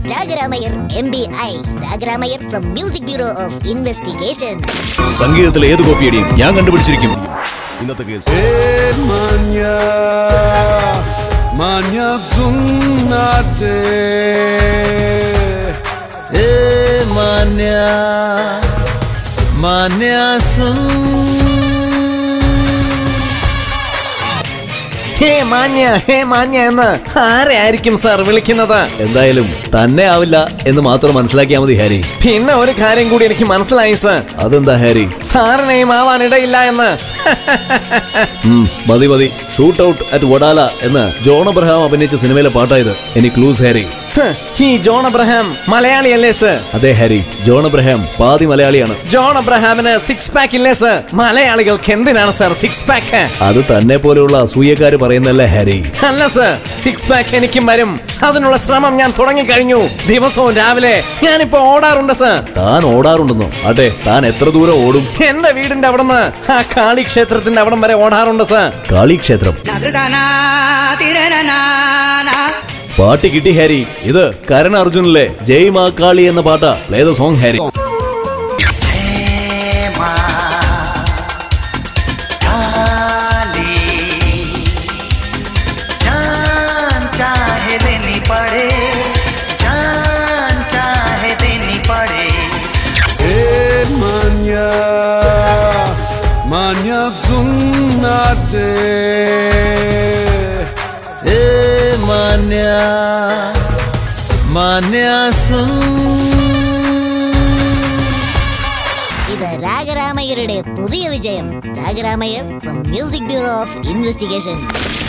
രാഗരാമയ്യർ M B I Ragaramayyar from music bureau of investigation സംഗീതത്തിലെ ഏത് കോപ്പിയടിയും ഞാൻ കണ്ടുപിടിച്ചിരിക്കും ഇന്നത്തെ കേസ് Mania, mania sunnate. ഏ മാന്യ മാന്യ ഹേ മാന്യ ഹേ മാന്യ എന്ന് ആരെ ആയിരിക്കും സാർ വിളിക്കുന്നത് എന്തായാലും തന്നെ ആവില്ല എന്ന് മാത്രം മനസ്സിലാക്കിയാൽ മതി ഹാരി പിന്നെ ഒരു കാര്യം കൂടി എനിക്ക് മനസ്സിലായി സാർ അതെന്താ ഹാരി സാറിനെയും ആവാൻ ഇടയില്ല എന്ന് ഉം, മതി മതി ഷൂട്ട് ഔട്ട് അറ്റ് വഡാല എന്ന് ജോൺ അബ്രഹാം അഭിനയിച്ച സിനിമയിലെ പാട്ടായത് ഇനി ക്ലൂസ് ഹാരി സർ ഈ ജോൺ അബ്രഹാം മലയാളിയല്ലേ സർ അതെ ഹാരി ജോൺ അബ്രഹാം പാതി മലയാളിയാണ് ജോൺ അബ്രഹാമിന് സിക്സ് പാക്ക് ഇല്ലേ സർ മലയാളികൾക്ക് എന്തിനാണ് സർ സിക്സ് പാക്ക് അത് തന്നെ പോലെയുള്ള അസൂയക്കാര് പറയുന്നല്ലേ ഹാരി അല്ല സർ സിക്സ് പാക്ക് എനിക്കും വരും അതിനുള്ള ശ്രമം ഞാൻ തുടങ്ങിക്കഴിഞ്ഞു ദിവസവും രാവിലെ ഞാനിപ്പോ ഓടാറുണ്ട് സർ താൻ ഓടാറുണ്ടെന്നോ ആട്ടെ താൻ എത്ര ദൂരം ഓടും എന്റെ വീടിന്റെ അവിടുന്ന് ആ കാളി ക്ഷേത്രത്തിന്റെ അവിടം വരെ ഓടാറുണ്ട് സർ കാളിക്ഷേത്രം പാട്ട് കിട്ടി ഹാരി ഇത് കരൺ അർജുനിലെ ജയ് മാ കാളി എന്ന പാട്ടാ പ്ലേ ദ സോങ് ഹാരി जान चाहे देनी पड़े जान चाहे देनी पड़े Hey, mania, mania sunnate. ഏ മാന്യ മാന്യ ഇത് രാഗരാമയ്യരുടെ പുതിയ വിജയം Ragaramayyar from music bureau of investigation